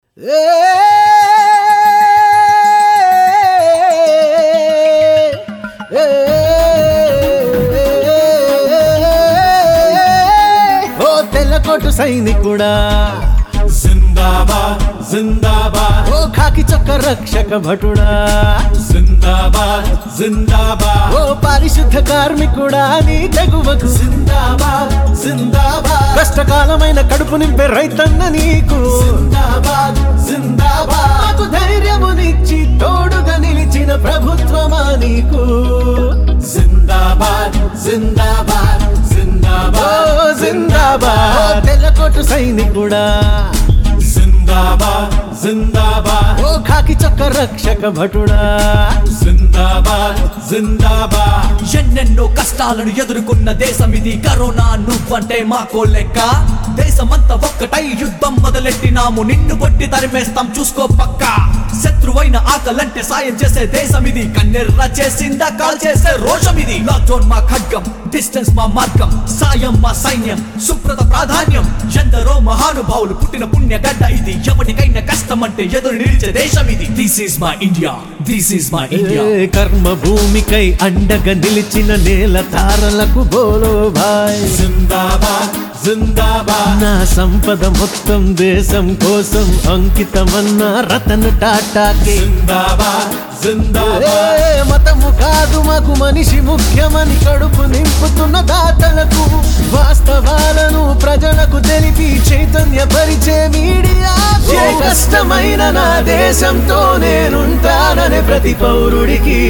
ఓ తెల్లకోటు సైనికుడా జిందాబాద్ జిందాబాద్ ఓ ఖాకి చొక్క రక్షక భటుడా జిందాబాద్ జిందాబాద్ ఓ పారిశుద్ధ కార్మికుడా నీ తెగువకు జిందాబాద్ జిందాబాద్ కష్టకాలమైన కడుపు నింపే రైతన్న నీకు జిందాబాద్ జిందాబాద్ నాకు ధైర్యమునిచ్చి తోడుగా నిలిచిన ప్రభుత్వమా నీకు జిందాబాద్ జిందాబాద్ ఓ జిందాబాద్ జిందాబాద్ తెల్లకోటు సైనికుడా జిందాబాద్ జిందాబాద్ ఓ ఖాకి చొక్క రక్షక భటుడా జిందాబాద్ జిందాబాద్ ఎన్నెన్నో కష్టాలను ఎదుర్కొన్న దేశం ఇది కరోనా నువ్వంటే మాకో లెక్క దేశమంతా ఒక్కటై యుద్ధం మొదలెట్టినాము నిన్ను కొట్టి తరిమేస్తాం చూసుకో పక్క శత్రువైన ఆకలంటే సాయం చేసే దేశం ఇది కన్నెర్ర చేసిందా కాల్ చేసే రోషం ఇది లాక్డౌన్ మా ఖడ్గం డిస్టెన్స్ మా మార్గం సాయం మా సైన్యం సుప్రత ప్రాధాన్యం ఎందరో మహానుభావులు పుట్టిన పుణ్య గడ్డ ఇది ఎవరికైనా కష్టం అంటే ఎదురు నిలిచే దేశం ఇది this is my India this is my India ఏ కర్మ భూమికై అండగా నిలిచిన నేల తారలకు బోలో భాయ్ జిందాబాద్ జిందాబాద్ నా సంపద మొత్తం దేశం కోసం అంకితమన్న రతన్ టాటాకి జిందాబాద్ జిందాబాద్ ఏ మతము కాదు మాకు మనిషి ముఖ్యమని కడుపు నింపుతున్న దాతలకు వాస్తవాలను ప్రజలకు తెలిపి చైతన్యపరిచే మీడియా ఏ కష్టమైన నా దేశంతో నేనుంటాననే ప్రతి పౌరుడికి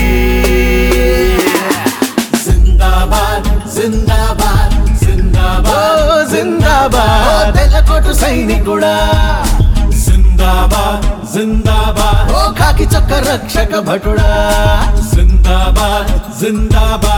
జిందాబాద్ జిందాబాద్ ఓ జిందాబాద్ జిందాబాద్ తెల్లకోటు సైనికుడా జిందాబాద్ జిందాబాద్ ఓ కాకి చొక్క రక్షక భటుడా జిందాబాద్ జిందాబాద్